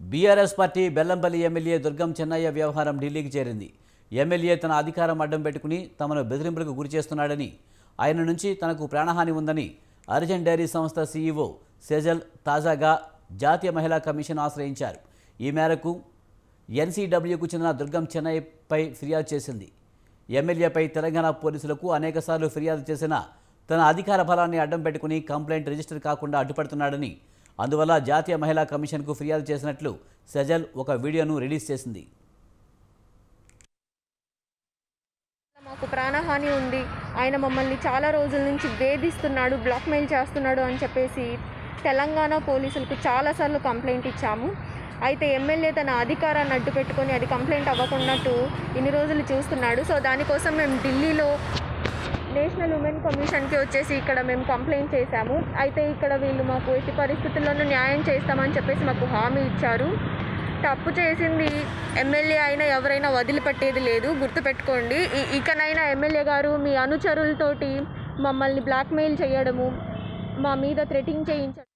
BRS party Bellampalli MLA Durgam Chennaiah వ్యవహారం ఢిల్లీకి చేరింది ఎమ్మెల్యే తన అధికారం అడ్డం పెట్టుకుని తమను బెదిరింపులకు గురి చేస్తున్నాడని ఆయన నుంచి తనకు ప్రాణహాని ఉందని అర్జెంట్ డైరీ సంస్థ సీఈఓ సెజల్ తాజాగా జాతీయ మహిళా కమిషన్ ఆశ్రయించారు ఈ మేరకు ఎన్సీడబ్ల్యూకు చెందిన దుర్గం చెన్నయ్యపై ఫిర్యాదు చేసింది ఎమ్మెల్యేపై తెలంగాణ పోలీసులకు అనేకసార్లు ఫిర్యాదు చేసినా తన అధికార బలాన్ని అడ్డం పెట్టుకుని కంప్లైంట్ రిజిస్టర్ కాకుండా అడ్డుపడుతున్నాడని అందువల్ల జాతీయ మహిళా కమిషన్కు ఫిర్యాదు చేసినట్లు సెజల్ ఒక వీడియోను రిలీజ్ చేసింది మాకు ప్రాణహాని ఉంది ఆయన మమ్మల్ని చాలా రోజుల నుంచి వేధిస్తున్నాడు బ్లాక్మెయిల్ చేస్తున్నాడు అని చెప్పేసి తెలంగాణ పోలీసులకు చాలాసార్లు కంప్లైంట్ ఇచ్చాము అయితే ఎమ్మెల్యే తన అధికారాన్ని అడ్డు పెట్టుకొని అది కంప్లైంట్ అవ్వకున్నట్టు ఇన్ని రోజులు చూస్తున్నాడు సో దానికోసం మేము ఢిల్లీలో నేషనల్ ఉమెన్ కమిషన్కి వచ్చేసి ఇక్కడ మేము కంప్లైంట్ చేశాము అయితే ఇక్కడ వీళ్ళు మాకు ఎట్టి పరిస్థితుల్లోనూ న్యాయం చేస్తామని చెప్పేసి మాకు హామీ ఇచ్చారు తప్పు చేసింది ఎమ్మెల్యే అయినా ఎవరైనా వదిలిపెట్టేది లేదు గుర్తుపెట్టుకోండి ఇ- ఇకనైనా ఎమ్మెల్యే గారు మీ అనుచరులతోటి మమ్మల్ని బ్లాక్మెయిల్ చేయడము మా మీద థ్రెటింగ్ చేయించడం